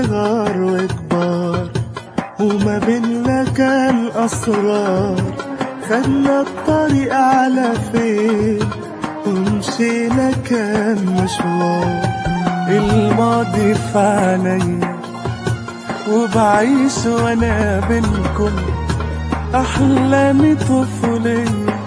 صغار وكبار وما بينا كان أسرار خدنا الطريق على فين ومشينا كان مشوار الماضي في عينيا وبعيش وانا بينكم احلامي طفولية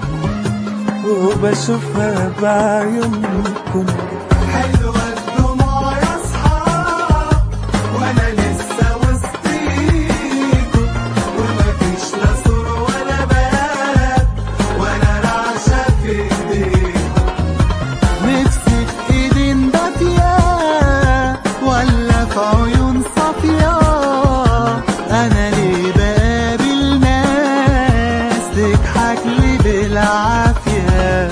وبشوفها بعيونكم حلوة الدموع يا صحاب وانا لسه وسطيكم ومفيش لا سور ولا باب ولا رعشة في ايديكم نفسي في ايدين دافية ولا في عيون صافية انا ليه بقابل ناس تضحك لي بالعافية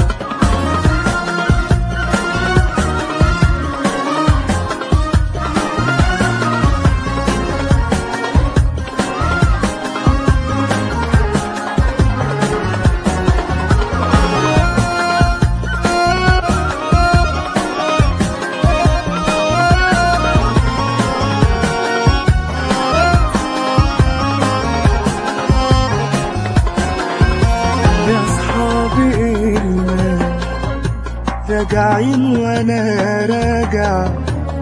يا صحابي إلنا راجعين وانا راجع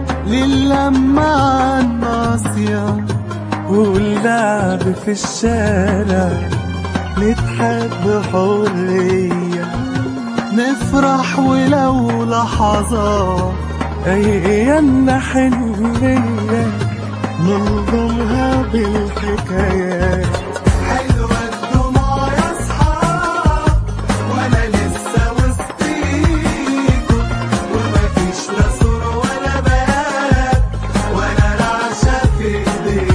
للمة الناصية واللعب في الشارع نضحك بحرية نفرح ولو لحظات أيامنا حنية نلضمها بالحكايات حلوة الدموع يا صحاب وانا لسه وسطيكم ومفيش لا سور ولا باب ولا رعشة في ايديكم